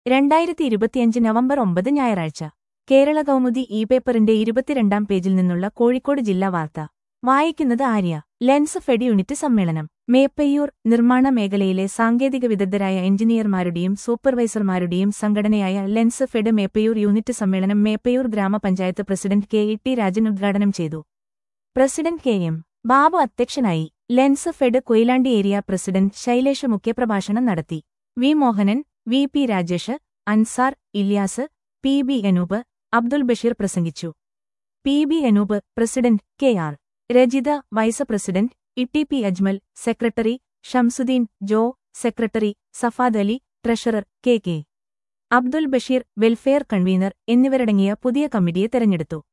രണ്ടായിരത്തി ഇരുപത്തിയഞ്ച് നവംബർ ഒമ്പത് ഞായറാഴ്ച കേരള കൗമുദി ഇ പേപ്പറിന്റെ ഇരുപത്തിരണ്ടാം പേജിൽ നിന്നുള്ള കോഴിക്കോട് ജില്ലാ വാർത്ത വായിക്കുന്നത് ആര്യ ലെൻസ് ഫെഡ് യൂണിറ്റ് സമ്മേളനം മേപ്പയ്യൂർ നിർമ്മാണ മേഖലയിലെ സാങ്കേതിക വിദഗ്ധരായ എഞ്ചിനീയർമാരുടെയും സൂപ്പർവൈസർമാരുടെയും സംഘടനയായ ലെൻസ് ഫെഡ് മേപ്പയ്യൂർ യൂണിറ്റ് സമ്മേളനം മേപ്പയ്യൂർ ഗ്രാമപഞ്ചായത്ത് president K E T Rajan ഉദ്ഘാടനം ചെയ്തു പ്രസിഡന്റ് കെ എം ബാബു അധ്യക്ഷനായി Lensfed Koyilandy area president Shailesh മുഖ്യപ്രഭാഷണം നടത്തി V Mohanan V P Rajesh Ansar Ilyas P B Anoop Abdul Basheer പ്രസംഗിച്ചു P B Anoop president K R Rajitha vice president E P Ajmal secretary Shamsudheen ജോ secretary Safad Ali treasurer K K Abdul Basheer welfare convener എന്നിവരടങ്ങിയ പുതിയ കമ്മിറ്റിയെ തെരഞ്ഞെടുത്തു